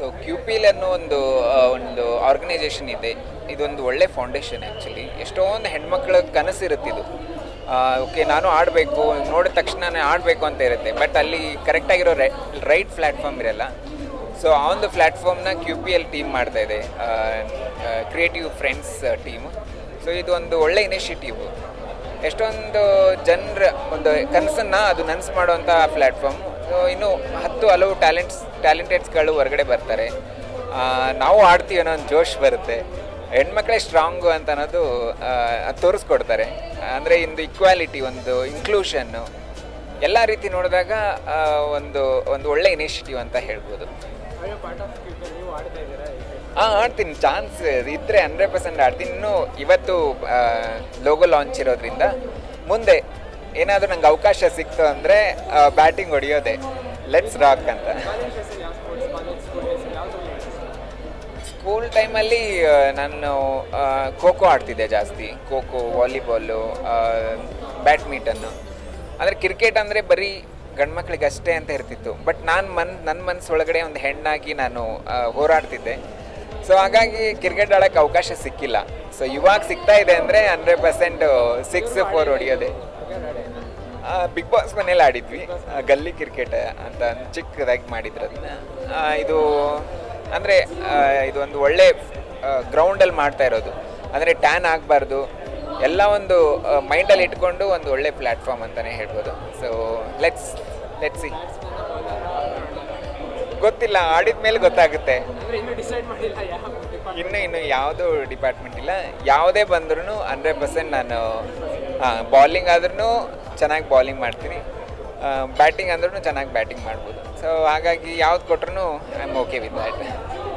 so Q P L ಅನ್ನೋ ಒಂದು ಆ, ಒಂದು ಆರ್ಗನೈಸೇಷನ್ ಇದೆ ಇದೊಂದು ಒಳ್ಳೆ ಫೌಂಡೇಶನ್ ಆ್ಯಕ್ಚುಲಿ ಎಷ್ಟೊಂದು ಹೆಣ್ಮಕ್ಳ ಕನಸಿರುತ್ತಿದ್ದು ಓಕೆ ನಾನು ಆಡಬೇಕು ನೋಡಿದ ತಕ್ಷಣ ಆಡಬೇಕು ಅಂತ ಇರುತ್ತೆ ಬಟ್ ಅಲ್ಲಿ ಕರೆಕ್ಟಾಗಿರೋ ರೈಟ್ ಪ್ಲ್ಯಾಟ್ಫಾರ್ಮ್ ಇರಲ್ಲ ಸೊ ಆ ಒಂದು ಪ್ಲ್ಯಾಟ್ಫಾರ್ಮ್ನ ಕ್ಯೂ ಪಿ ಎಲ್ ಟೀಮ್ ಮಾಡ್ತಾ ಇದೆ ಕ್ರಿಯೇಟಿವ್ ಫ್ರೆಂಡ್ಸ್ ಟೀಮು ಸೊ ಇದು ಒಂದು ಒಳ್ಳೆ ಇನಿಷಿಯೇಟಿವ್ ಎಷ್ಟೊಂದು ಜನರ ಒಂದು ಕನಸನ್ನು ಅದು ನನಸು ಮಾಡುವಂಥ ಪ್ಲ್ಯಾಟ್ಫಾರ್ಮ್ ಸೊ ಇನ್ನು ಹತ್ತು ಹಲವು ಟ್ಯಾಲೆಂಟ್ಸ್ ಟ್ಯಾಲೆಂಟೆಡ್ಸ್ಗಳು ಹೊರಗಡೆ ಬರ್ತಾರೆ ಆ, ನಾವು ಆಡ್ತೀವಿ ಅನ್ನೋ ಒಂದು ಜೋಶ್ ಬರುತ್ತೆ ಹೆಣ್ಮಕ್ಳೇ ಸ್ಟ್ರಾಂಗು ಅಂತ ಅನ್ನೋದು ಆ, ಅದ್ ತೋರಿಸ್ಕೊಡ್ತಾರೆ ಅಂದರೆ ಇಂದು ಇಕ್ವಾಲಿಟಿ ಒಂದು ಇನ್ಕ್ಲೂಷನ್ನು ಎಲ್ಲ ರೀತಿ ನೋಡಿದಾಗ ಆ, ಒಂದು ಒಂದು ಒಳ್ಳೆ ಇನಿಷಿಯೇಟಿವ್ ಅಂತ ಹೇಳ್ಬೋದು ಹಾಂ ಆಡ್ತೀನಿ ಚಾನ್ಸ್ ಇದ್ದರೆ ಹಂಡ್ರೆಡ್ ಪರ್ಸೆಂಟ್ ಆಡ್ತೀನಿ ಇನ್ನೂ ಇವತ್ತು ಲೋಗೋ ಲಾಂಚ್ ಇರೋದ್ರಿಂದ ಮುಂದೆ ಏನಾದರೂ ನಂಗೆ ಅವಕಾಶ ಸಿಕ್ತು ಅಂದರೆ ಬ್ಯಾಟಿಂಗ್ ಹೊಡೆಯೋದೆ ಲೆಟ್ಸ್ ರಾಕ್ ಅಂತ ಸ್ಕೂಲ್ ಟೈಮಲ್ಲಿ ನಾನು ಖೋ ಖೋ ಆಡ್ತಿದ್ದೆ ಜಾಸ್ತಿ ಖೋ ಖೋ ವಾಲಿಬಾಲು ಬ್ಯಾಡ್ಮಿಂಟನ್ನು ಅಂದರೆ ಕ್ರಿಕೆಟ್ ಅಂದರೆ ಬರೀ ಗಂಡ್ಮಕ್ಳಿಗೆ ಅಷ್ಟೇ ಅಂತ ಇರ್ತಿತ್ತು ಬಟ್ ನಾನು ಮನ್ ನನ್ನ ಮನಸ್ಸೊಳಗಡೆ ಒಂದು ಹೆಣ್ಣಾಗಿ ನಾನು ಆ, ಹೋರಾಡ್ತಿದ್ದೆ ಸೊ ಹಾಗಾಗಿ ಕ್ರಿಕೆಟ್ ಆಡೋಕ್ಕೆ ಅವಕಾಶ ಸಿಕ್ಕಿಲ್ಲ ಸೊ ಇವಾಗ ಸಿಗ್ತಾ ಇದೆ ಅಂದರೆ ಹಂಡ್ರೆಡ್ ಪರ್ಸೆಂಟ್ ಸಿಕ್ಸ್ ಫೋರ್ ಹೊಡಿಯೋದೆ ಬಿಗ್ ಬಾಸ್ ಮನೇಲಿ ಆಡಿದ್ವಿ ಆ, ಗಲ್ಲಿ ಕ್ರಿಕೆಟ್ ಅಂತ ಒಂದ್ ಚಿಕ್ಕದಾಗಿ ಮಾಡಿದ್ರು ಅದನ್ನ ಆ, ಇದು ಅಂದರೆ ಇದು ಒಂದು ಒಳ್ಳೆ ಗ್ರೌಂಡಲ್ಲಿ ಮಾಡ್ತಾ ಇರೋದು ಅಂದರೆ ಟ್ಯಾನ್ ಆಗಬಾರ್ದು ಎಲ್ಲ ಒಂದು ಮೈಂಡಲ್ಲಿ ಇಟ್ಕೊಂಡು ಒಂದು ಒಳ್ಳೆ ಪ್ಲ್ಯಾಟ್ಫಾರ್ಮ್ ಅಂತಲೇ ಹೇಳ್ಬೋದು ಸೊ ಲೆಟ್ಸ್ ಲೆಟ್ಸ್ ಸಿ ಗೊತ್ತಿಲ್ಲ ಆಡಿದ ಮೇಲೆ ಗೊತ್ತಾಗುತ್ತೆ ಇನ್ನು ಇನ್ನು ಯಾವುದೂ ಡಿಪಾರ್ಟ್ಮೆಂಟ್ ಇಲ್ಲ ಯಾವುದೇ ಬಂದ್ರೂ ಹಂಡ್ರೆಡ್ ಪರ್ಸೆಂಟ್ ನಾನು ಬಾಲಿಂಗ್ ಆದ್ರೂ ಚೆನ್ನಾಗಿ ಬಾಲಿಂಗ್ ಮಾಡ್ತೀನಿ ಬ್ಯಾಟಿಂಗ್ ಅಂದ್ರೂ ಚೆನ್ನಾಗಿ ಬ್ಯಾಟಿಂಗ್ ಮಾಡ್ಬೋದು ಸೊ ಹಾಗಾಗಿ ಯಾವ್ದು ಕೊಟ್ರು I am okay with that